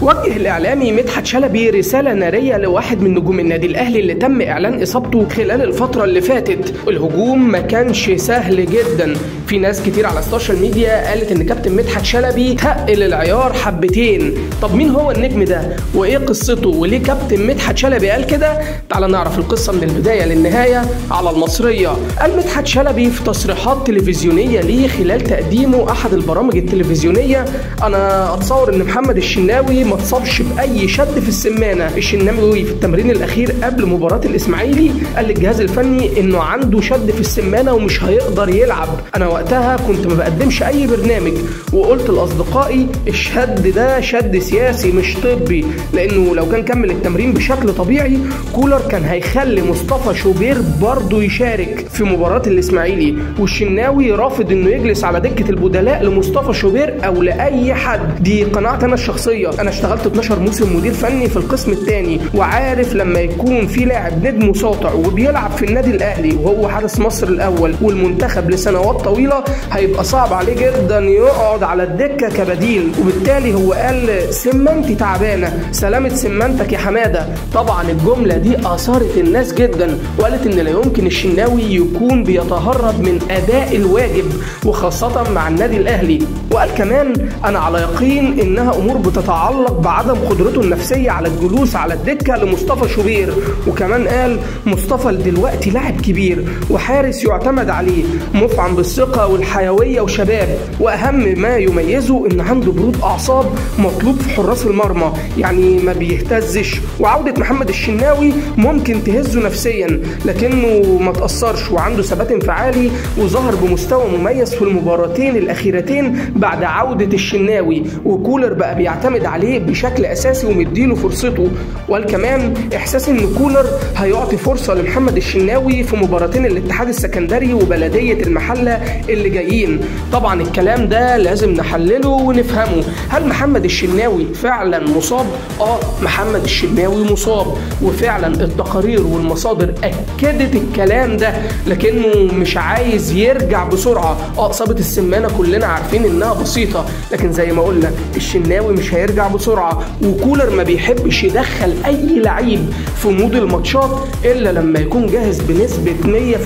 وجه الإعلامي مدحت شلبي رسالة نارية لواحد من نجوم النادي الأهلي اللي تم إعلان إصابته خلال الفترة اللي فاتت الهجوم ما كانش سهل جدا في ناس كتير على السوشيال ميديا قالت إن كابتن مدحت شلبي تقل العيار حبتين طب مين هو النجم ده وإيه قصته وليه كابتن مدحت شلبي قال كده تعال نعرف القصة من البداية للنهاية على المصرية قال مدحت شلبي في تصريحات تلفزيونية ليه خلال تقديمه أحد البرامج التلفزيونية أنا أتصور إن محمد الشناوي ما اتصابش باي شد في السمانه الشناوي في التمرين الاخير قبل مباراه الاسماعيلي قال للجهاز الفني انه عنده شد في السمانه ومش هيقدر يلعب انا وقتها كنت ما بقدمش اي برنامج وقلت لاصدقائي الشد ده شد سياسي مش طبي لانه لو كان كمل التمرين بشكل طبيعي كولر كان هيخلي مصطفى شوبير برضه يشارك في مباراه الاسماعيلي والشناوي رافض انه يجلس على دكه البدلاء لمصطفى شوبير او لاي حد دي قناعتي انا الشخصيه انا اشتغلت 12 موسم مدير فني في القسم الثاني وعارف لما يكون في لاعب نجم ساطع وبيلعب في النادي الاهلي وهو حارس مصر الاول والمنتخب لسنوات طويله هيبقى صعب عليه جدا يقعد على الدكه كبديل وبالتالي هو قال سمنتي تعبانه سلامه سمنتك يا حماده طبعا الجمله دي اثارت الناس جدا وقالت ان لا يمكن الشناوي يكون بيتهرب من اداء الواجب وخاصه مع النادي الاهلي وقال كمان انا على يقين انها امور بتتعلق بعدم قدرته النفسيه على الجلوس على الدكه لمصطفى شوبير وكمان قال مصطفى دلوقتي لاعب كبير وحارس يعتمد عليه مفعم بالثقه والحيويه وشباب واهم ما يميزه ان عنده برود اعصاب مطلوب في حراس المرمى يعني ما بيهتزش وعوده محمد الشناوي ممكن تهزه نفسيا لكنه ما تاثرش وعنده ثبات انفعالي وظهر بمستوى مميز في المباراتين الاخيرتين بعد عوده الشناوي وكولر بقى بيعتمد عليه بشكل اساسي ومديله فرصته وقال كمان احساس ان كولر هيعطي فرصه لمحمد الشناوي في مباراتين الاتحاد السكندري وبلديه المحله اللي جايين طبعا الكلام ده لازم نحلله ونفهمه هل محمد الشناوي فعلا مصاب اه محمد الشناوي مصاب وفعلا التقارير والمصادر اكدت الكلام ده لكنه مش عايز يرجع بسرعه اه اصابه السمانه كلنا عارفين انها بسيطه لكن زي ما قلنا الشناوي مش هيرجع بسرعه وكولر ما بيحبش يدخل اي لعيب في مود الماتشات الا لما يكون جاهز بنسبه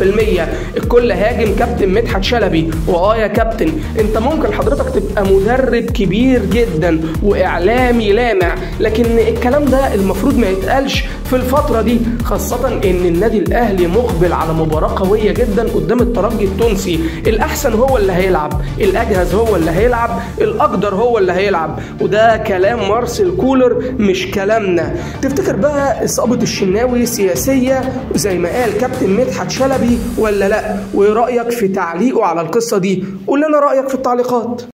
100% الكل هاجم كابتن مدحت شلبي واه يا كابتن انت ممكن حضرتك تبقى مدرب كبير جدا واعلامي لامع لكن الكلام ده المفروض ما يتقالش في الفتره دي خاصه ان النادي الاهلي مقبل على مباراه قويه جدا قدام الترجي التونسي الاحسن هو اللي هيلعب الاجهز هو اللي هيلعب الاقدر هو اللي هيلعب وده كلام مارسيل كولر مش كلامنا تفتكر بقى اصابه الشناوي سياسيه زي ما قال كابتن مدحت شلبي ولا لا وايه رايك في تعليقه على القصه دي قول لنا رايك في التعليقات